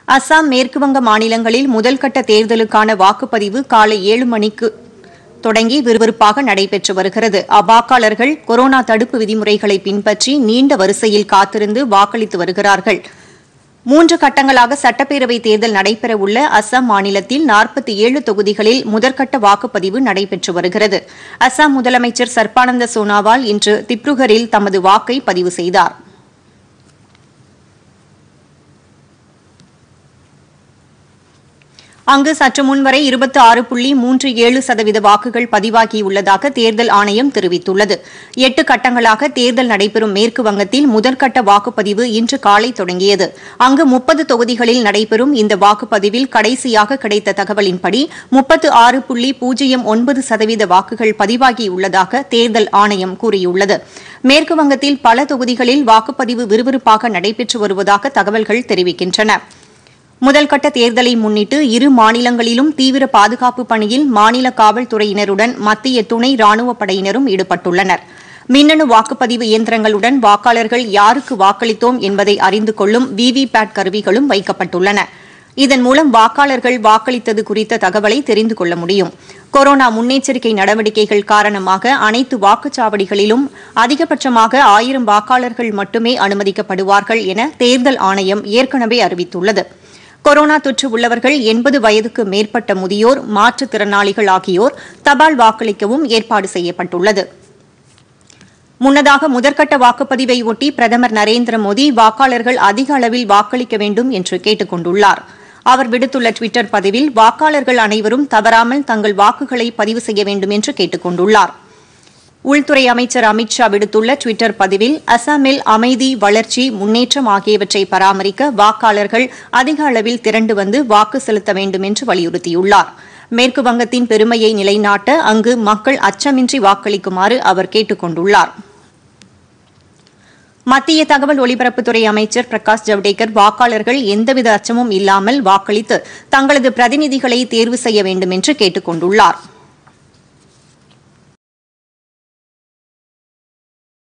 அசாம் மேற்குவங்க மாநிலங்களில் முதல்கட்ட தேர்தலுக்கான வாக்குப்பதிவு காலை ஏழு மணிக்கு தொடங்கி விறுவிறுப்பாக நடைபெற்று வருகிறது அவ்வாக்காளர்கள் கொரோனா தடுப்பு விதிமுறைகளை பின்பற்றி நீண்ட வரிசையில் காத்திருந்து வாக்களித்து வருகிறார்கள் மூன்று கட்டங்களாக சட்டப்பேரவை தேர்தல் நடைபெறவுள்ள அசாம் மாநிலத்தில் நாற்பத்தி ஏழு தொகுதிகளில் முதற்கட்ட வாக்குப்பதிவு நடைபெற்று வருகிறது அசாம் முதலமைச்சர் சர்பானந்த சோனாவால் இன்று திப்ருகரில் தமது வாக்கை பதிவு செய்தார் அங்கு சற்று முன்வரை இருபத்தி ஆறு புள்ளி மூன்று ஏழு சதவீத வாக்குகள் பதிவாகியுள்ளதாக தேர்தல் ஆணையம் தெரிவித்துள்ளது எட்டு கட்டங்களாக தேர்தல் நடைபெறும் மேற்கு வங்கத்தில் முதற்கட்ட வாக்குப்பதிவு இன்று காலை தொடங்கியது அங்கு முப்பது தொகுதிகளில் நடைபெறும் இந்த வாக்குப்பதிவில் கடைசியாக கிடைத்த தகவலின்படி முப்பத்து ஆறு புள்ளி பூஜ்ஜியம் ஒன்பது சதவீத வாக்குகள் பதிவாகியுள்ளதாக தேர்தல் ஆணையம் கூறியுள்ளது மேற்கு வங்கத்தில் பல தொகுதிகளில் வாக்குப்பதிவு விறுவிறுப்பாக நடைபெற்று வருவதாக தகவல்கள் தெரிவிக்கின்றன முதல்கட்ட தேர்தலை முன்னிட்டு இரு மாநிலங்களிலும் தீவிர பாதுகாப்பு பணியில் மாநில காவல்துறையினருடன் மத்திய துணை ராணுவப் படையினரும் ஈடுபட்டுள்ளனர் மின்னணு வாக்குப்பதிவு இயந்திரங்களுடன் வாக்காளர்கள் யாருக்கு வாக்களித்தோம் என்பதை அறிந்து கொள்ளும் விவிபேட் கருவிகளும் வைக்கப்பட்டுள்ளன இதன் மூலம் வாக்காளர்கள் வாக்களித்தது குறித்த தகவலை தெரிந்து கொள்ள முடியும் கொரோனா முன்னெச்சரிக்கை நடவடிக்கைகள் காரணமாக அனைத்து வாக்குச்சாவடிகளிலும் அதிகபட்சமாக ஆயிரம் வாக்காளர்கள் மட்டுமே அனுமதிக்கப்படுவார்கள் என தேர்தல் ஆணையம் ஏற்கனவே அறிவித்துள்ளது கொரோனா தொற்று உள்ளவர்கள் எண்பது வயதுக்கு மேற்பட்ட முதியோர் மாற்றுத்திறனாளிகள் ஆகியோர் தபால் வாக்களிக்கவும் ஏற்பாடு செய்யப்பட்டுள்ளது முன்னதாக முதற்கட்ட வாக்குப்பதிவை ஒட்டி பிரதமர் நரேந்திர மோடி வாக்காளர்கள் அதிக அளவில் வாக்களிக்க வேண்டும் என்று கேட்டுக் கொண்டுள்ளார் அவர் விடுத்துள்ள டுவிட்டர் பதிவில் வாக்காளர்கள் அனைவரும் தவறாமல் தங்கள் வாக்குகளை பதிவு செய்ய வேண்டும் என்று கேட்டுக் கொண்டுள்ளார் உள்துறை அமைச்சர் அமித் ஷா விடுத்துள்ள டுவிட்டர் பதிவில் அசாமில் அமைதி வளர்ச்சி முன்னேற்றம் ஆகியவற்றை பராமரிக்க வாக்காளர்கள் அதிக அளவில் திரண்டு வந்து வாக்கு செலுத்த வேண்டும் என்று வலியுறுத்தியுள்ளார் மேற்கு வங்கத்தின் பெருமையை நிலைநாட்ட அங்கு மக்கள் அச்சமின்றி வாக்களிக்குமாறு அவர் கேட்டுக் கொண்டுள்ளார் மத்திய தகவல் ஒலிபரப்புத்துறை அமைச்சர் பிரகாஷ் ஜவடேகர் வாக்காளர்கள் எந்தவித அச்சமும் இல்லாமல் வாக்களித்து தங்களது பிரதிநிதிகளை தேர்வு செய்ய வேண்டும் என்று கேட்டுக் கொண்டுள்ளாா்